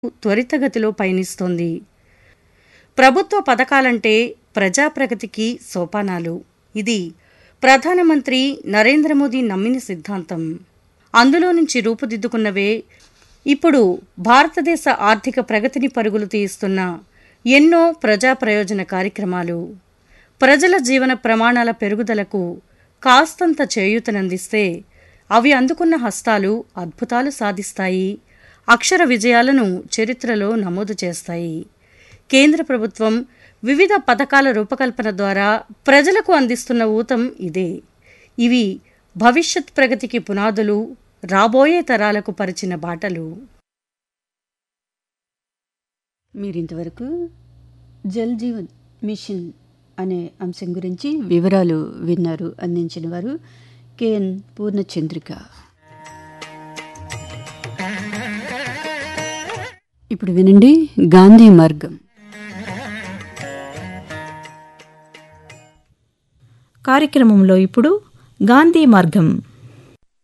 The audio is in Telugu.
త్వరితగతిలో పయనిస్తోంది ప్రభుత్వ పథకాలంటే ప్రజాప్రగతికి సోపానాలు ఇది ప్రధానమంత్రి నరేంద్ర మోదీ నమ్మిన సిద్ధాంతం అందులో నుంచి రూపుదిద్దుకున్నవే ఇప్పుడు భారతదేశ ఆర్థిక ప్రగతిని పరుగులు తీయిస్తున్న ఎన్నో ప్రజా ప్రయోజన కార్యక్రమాలు ప్రజల జీవన ప్రమాణాల పెరుగుదలకు కాస్తంత చేయూతనందిస్తే అవి అందుకున్న హస్తాలు అద్భుతాలు సాధిస్తాయి అక్షర విజయాలను చరిత్రలో నమోదు చేస్తాయి కేంద్ర ప్రభుత్వం వివిధ పథకాల రూపకల్పన ద్వారా ప్రజలకు అందిస్తున్న ఊతం ఇదే ఇవి భవిష్యత్ ప్రగతికి పునాదులు రాబోయే తరాలకు పరిచిన బాటలు మీరింతవరకు జల్ జీవన్ మిషన్ అనే అంశం గురించి వివరాలు విన్నారు అందించిన వారు కెఎన్ పూర్ణచంద్రిక ఇప్పుడు వినండి గాంధీ మార్గం కార్యక్రమంలో ఇప్పుడు గాంధీ మార్గం